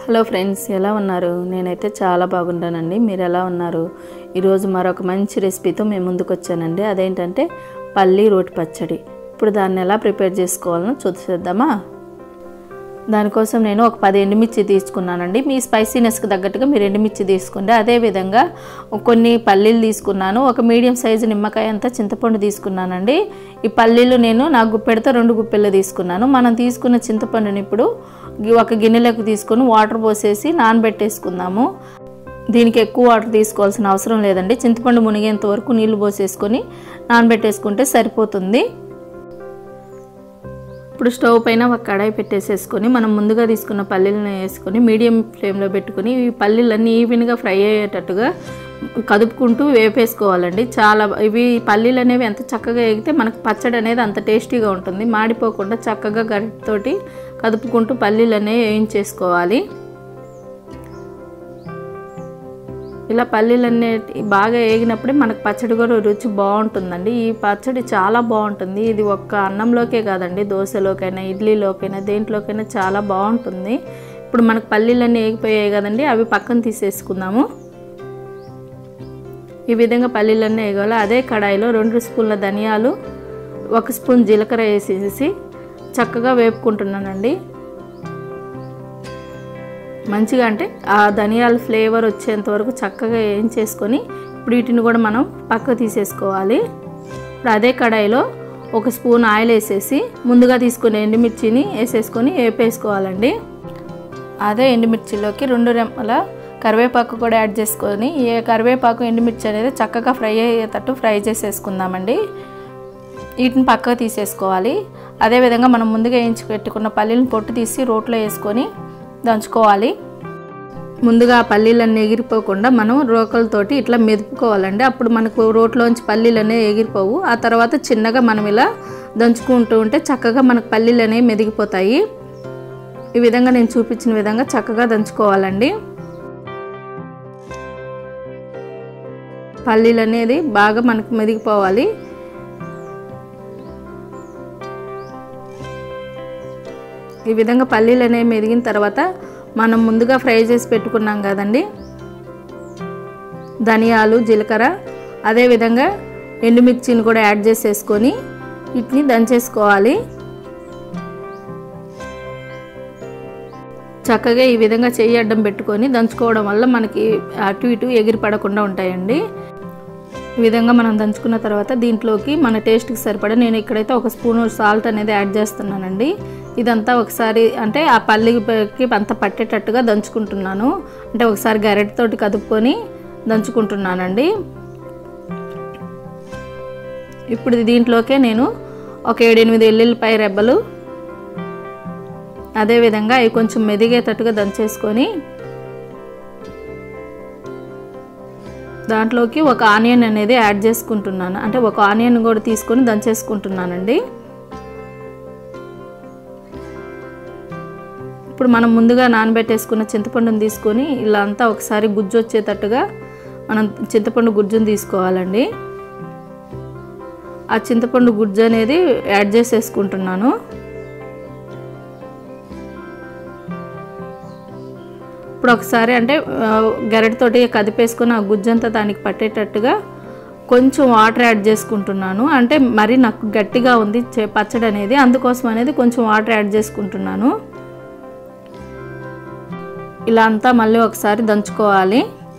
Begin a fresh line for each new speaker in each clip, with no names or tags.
hello friends ఎలా ఉన్నారు నేనైతే చాలా బాగుంటానండి మీరు ఎలా ఉన్నారు ఈరోజు మరొక మంచి రెసిపీతో మేము ముందుకు వచ్చానండి అదేంటంటే పల్లి రోటి పచ్చడి ఇప్పుడు దాన్ని ఎలా ప్రిపేర్ చేసుకోవాలో చూసేద్దామా దానికోసం నేను ఒక పది ఎండుమిర్చి తీసుకున్నానండి మీ స్పైసీనెస్కి తగ్గట్టుగా మీరు ఎండుమిర్చి తీసుకోండి అదేవిధంగా కొన్ని పల్లీలు తీసుకున్నాను ఒక మీడియం సైజు నిమ్మకాయ అంతా చింతపండు తీసుకున్నానండి ఈ పల్లీలు నేను నా గుప్పెడితో రెండు గుప్పెళ్ళు తీసుకున్నాను మనం తీసుకున్న చింతపండుని ఇప్పుడు ఒక గిన్నెలోకి తీసుకొని వాటర్ పోసేసి నానబెట్టేసుకుందాము దీనికి ఎక్కువ వాటర్ తీసుకోవాల్సిన అవసరం లేదండి చింతపండు మునిగేంత వరకు నీళ్లు పోసేసుకొని నానబెట్టేసుకుంటే సరిపోతుంది ఇప్పుడు స్టవ్ పైన ఒక కడాయి పెట్టేసేసుకొని మనం ముందుగా తీసుకున్న పల్లీలను వేసుకొని మీడియం ఫ్లేమ్లో పెట్టుకొని ఈ పల్లీలన్నీ ఈవెన్గా ఫ్రై అయ్యేటట్టుగా కదుపుకుంటూ వేపేసుకోవాలండి చాలా ఇవి పల్లీలు అనేవి ఎంత చక్కగా వేగితే మనకు పచ్చడి అనేది అంత టేస్టీగా ఉంటుంది మాడిపోకుండా చక్కగా గరిటతోటి కదుపుకుంటూ పల్లీలు అనేవి వేయించేసుకోవాలి ఇలా పల్లీలన్నీ బాగా వేగినప్పుడే మనకు పచ్చడి కూడా రుచి బాగుంటుందండి ఈ పచ్చడి చాలా బాగుంటుంది ఇది ఒక్క అన్నంలోకే కాదండి దోశలోకైనా ఇడ్లీలోకైనా దేంట్లోకైనా చాలా బాగుంటుంది ఇప్పుడు మనకు పల్లీలన్నీ వేగిపోయాయి కదండి అవి పక్కన తీసేసుకుందాము ఈ విధంగా పల్లీలన్నీ వేగాలి అదే కడాయిలో రెండు స్పూన్ల ధనియాలు ఒక స్పూన్ జీలకర్ర వేసేసి చక్కగా వేపుకుంటున్నానండి మంచిగా అంటే ఆ ధనియాల ఫ్లేవర్ వచ్చేంత వరకు చక్కగా ఏం చేసుకొని ఇప్పుడు వీటిని కూడా మనం పక్క తీసేసుకోవాలి ఇప్పుడు అదే కడాయిలో ఒక స్పూన్ ఆయిల్ వేసేసి ముందుగా తీసుకునే ఎండుమిర్చిని వేసేసుకొని వేపేసుకోవాలండి అదే ఎండుమిర్చిలోకి రెండు రెమ్మల కరివేపాకు కూడా యాడ్ చేసుకొని ఏ కరివేపాకు ఎండుమిర్చి అనేది చక్కగా ఫ్రై అయ్యేటట్టు ఫ్రై చేసేసుకుందామండి వీటిని పక్కకు తీసేసుకోవాలి అదేవిధంగా మనం ముందుగా వేయించి పెట్టుకున్న పల్లీలను పొట్టు తీసి రోట్లో వేసుకొని దంచుకోవాలి ముందుగా ఆ పల్లీలన్నీ ఎగిరిపోకుండా మనం రోకలతోటి ఇట్లా మెదుపుకోవాలండి అప్పుడు మనకు రోట్లోంచి పల్లీలు అనేవి ఎగిరిపోవు ఆ తర్వాత చిన్నగా మనం ఇలా దంచుకుంటూ ఉంటే చక్కగా మనకు పల్లీలు అనేవి మెదిగిపోతాయి ఈ విధంగా నేను చూపించిన విధంగా చక్కగా దంచుకోవాలండి పల్లీలు అనేది బాగా మనకు మెదిగిపోవాలి ఈ విధంగా పల్లీలు అనేవి మెదిగిన తర్వాత మనం ముందుగా ఫ్రై చేసి పెట్టుకున్నాం కదండి ధనియాలు జీలకర్ర అదేవిధంగా ఎండుమిర్చిని కూడా యాడ్ చేసేసుకొని వీటిని దంచేసుకోవాలి చక్కగా ఈ విధంగా చెయ్యి అడ్డం పెట్టుకొని దంచుకోవడం వల్ల మనకి అటు ఇటు ఎగిరి పడకుండా ఉంటాయండి ఈ విధంగా మనం దంచుకున్న తర్వాత దీంట్లోకి మన టేస్ట్కి సరిపడా నేను ఇక్కడైతే ఒక స్పూన్ సాల్ట్ అనేది యాడ్ చేస్తున్నానండి ఇదంతా ఒకసారి అంటే ఆ పల్లికి అంత పట్టేటట్టుగా దంచుకుంటున్నాను అంటే ఒకసారి గరెటతోటి కదుపుకొని దంచుకుంటున్నానండి ఇప్పుడు దీంట్లోకే నేను ఒక ఏడెనిమిది ఎల్లుల్లిపాయ రెబ్బలు అదేవిధంగా అవి కొంచెం మెదిగేటట్టుగా దంచేసుకొని దాంట్లోకి ఒక ఆనియన్ అనేది యాడ్ చేసుకుంటున్నాను అంటే ఒక ఆనియన్ కూడా తీసుకొని దంచేసుకుంటున్నానండి ఇప్పుడు మనం ముందుగా నానబెట్టేసుకున్న చింతపండుని తీసుకొని ఇలా అంతా ఒకసారి గుజ్జు వచ్చేటట్టుగా మనం చింతపండు గుజ్జుని తీసుకోవాలండి ఆ చింతపండు గుజ్జు అనేది యాడ్ చేసేసుకుంటున్నాను ఇప్పుడు ఒకసారి అంటే గరిటతోటి కదిపేసుకొని ఆ గుజ్జంతా దానికి పట్టేటట్టుగా కొంచెం వాటర్ యాడ్ చేసుకుంటున్నాను అంటే మరి నాకు గట్టిగా ఉంది పచ్చడి అనేది అందుకోసం అనేది కొంచెం వాటర్ యాడ్ చేసుకుంటున్నాను ఇలా అంతా మళ్ళీ ఒకసారి దంచుకోవాలి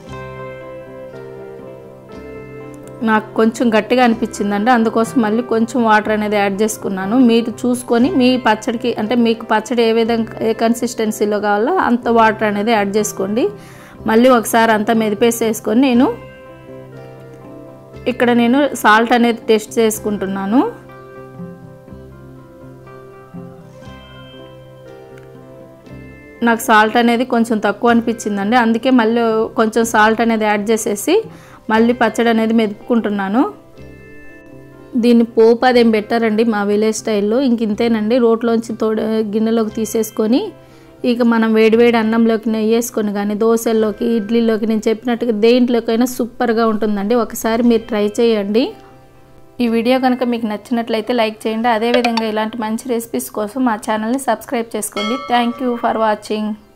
నాకు కొంచెం గట్టిగా అనిపించిందండి అందుకోసం మళ్ళీ కొంచెం వాటర్ అనేది యాడ్ చేసుకున్నాను మీరు చూసుకొని మీ పచ్చడికి అంటే మీకు పచ్చడి ఏ విధంగా ఏ కన్సిస్టెన్సీలో కావాలో అంత వాటర్ అనేది యాడ్ చేసుకోండి మళ్ళీ ఒకసారి అంతా మెదిపేసేసుకొని నేను ఇక్కడ నేను సాల్ట్ అనేది టెస్ట్ చేసుకుంటున్నాను నాకు సాల్ట్ అనేది కొంచెం తక్కువ అనిపించిందండి అందుకే మళ్ళీ కొంచెం సాల్ట్ అనేది యాడ్ చేసేసి మళ్ళీ పచ్చడి అనేది మెదుపుకుంటున్నాను దీన్ని పోపు అదేం పెట్టారండి మా విలేజ్ స్టైల్లో ఇంక ఇంతేనండి రోట్లోంచి తోడ గిన్నెలోకి తీసేసుకొని ఇక మనం వేడివేడి అన్నంలోకి నెయ్యి వేసుకొని కానీ దోశల్లోకి ఇడ్లీలోకి నేను చెప్పినట్టుగా దేంట్లోకైనా సూపర్గా ఉంటుందండి ఒకసారి మీరు ట్రై చేయండి ఈ వీడియో కనుక మీకు నచ్చినట్లయితే లైక్ చేయండి అదేవిధంగా ఇలాంటి మంచి రెసిపీస్ కోసం మా ఛానల్ని సబ్స్క్రైబ్ చేసుకోండి థ్యాంక్ యూ ఫర్ వాచింగ్